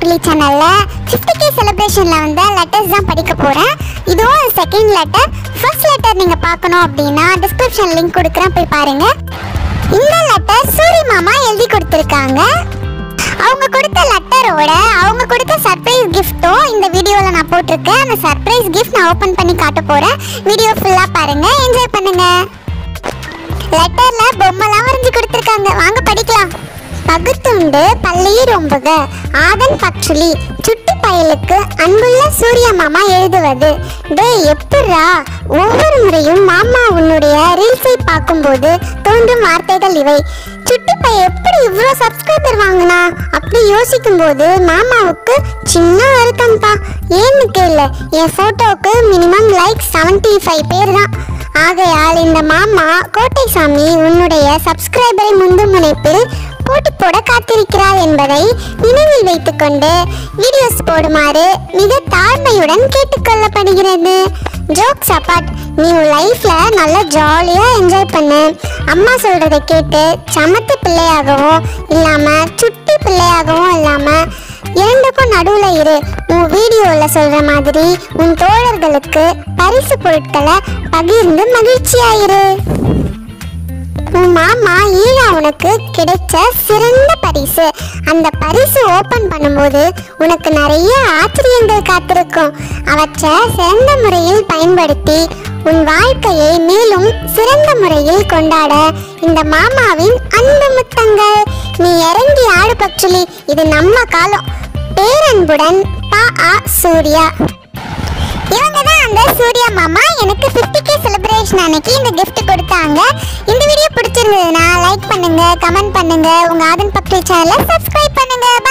பக்சுலி சேனல்ல 50k K செலிப்ரேஷன்ல வந்த letters தான் படிக்க போறேன் இதுவும் செகண்ட் லெட்டர் ஃபர்ஸ்ட் லெட்டர் நீங்க பார்க்கணும் அப்படின்னா டிஸ்கிரிப்ஷன் லிங்க் கொடுக்குறேன் போய் பாருங்க இந்த லெட்டர் சூரி மாமா எழுதி கொடுத்துருக்காங்க அவங்க கொடுத்த லெட்டரோட அவங்க கொடுத்த சர்ப்ரைஸ் கிஃப்ட்டும் இந்த வீடியோவில் நான் போட்டிருக்கேன் அந்த சர்ப்ரைஸ் கிஃப்ட் நான் ஓப்பன் பண்ணி காட்ட போகிறேன் வீடியோ ஃபுல்லாக பாருங்க என்ஜாய் பண்ணுங்க லெட்டர்ல பொம்மைலாம் வரைஞ்சு கொடுத்துருக்காங்க வாங்க படிக்கலாம் பகுத்துண்டு பள்ளியை ரொம்புக ஆதன் பச்சுலி சுட்டி பயலுக்கு அன்புள்ள சூரிய மாமா எழுதுவது டேய் எப்புட்றா ஒவ்வொரு முறையும் மாமா உன்னுடைய ரீல்ஸை பார்க்கும்போது தோன்றும் வார்த்தைகள் இவை சுட்டி பையன் எப்படி இவ்வளோ சப்ஸ்கிரைபர் வாங்கினா அப்படி யோசிக்கும் போது மாமாவுக்கு சின்ன வருத்தம்ப்பா ஏன்னு கேளு என் ஃபோட்டோவுக்கு மினிமம் லைக் 75 ஃபைவ் பேர் தான் ஆகையால் இந்த மாமா கோட்டைசாமி உன்னுடைய சப்ஸ்கிரைபரை முந்து முனைப்பில் போட்டி போட காத்திருக்கிறார் என்பதை நினைவில் வைத்துக்கொண்டு வீடியோஸ் போடுமாறு மிக தாழ்மையுடன் கேட்டுக்கொள்ளப்படுகிறது ஜோக்ஸ் அப்பார்ட் நீ உன் லைஃப்ல நல்லா ஜாலியாக என்ஜாய் பண்ணு அம்மா சொல்றதை கேட்டு சமத்து பிள்ளையாகவும் இல்லாம சுட்டி பிள்ளையாகவும் இல்லாம இரண்டுக்கும் நடுவுல இரு உன் வீடியோல சொல்ற மாதிரி உன் தோழர்களுக்கு பரிசு பொருட்களை பகிர்ந்து மகிழ்ச்சியாயிரு உன் மாமா ஈழா உனக்கு கிடைச்ச சிறந்த பரிசு அந்த பரிசு ஓபன் பண்ணும்போது உனக்கு நிறைய ஆச்சரியங்கள் காத்திருக்கும் அவற்றை சிறந்த முறையில் பயன்படுத்தி உன் வாழ்க்கையை மேலும் சிறந்த முறையில் கொண்டாட இந்த மாமாவின் அன்பு முத்தங்கள் நீ இறங்கி ஆடு பச்சுலி இது நம்ம காலம் பேரன்புடன் பா ஆ சூர்யா இவங்க தான் அந்த சூர்யா மாமா எனக்கு 50k கே செலிப்ரேஷன் அன்னைக்கு இந்த gift கொடுத்தாங்க இந்த வீடியோ பிடிச்சிருந்ததுன்னா லைக் பண்ணுங்க கமெண்ட் பண்ணுங்க உங்க ஆதன் பக்ரி சேனலை சப்ஸ்கிரைப் பண்ணுங்க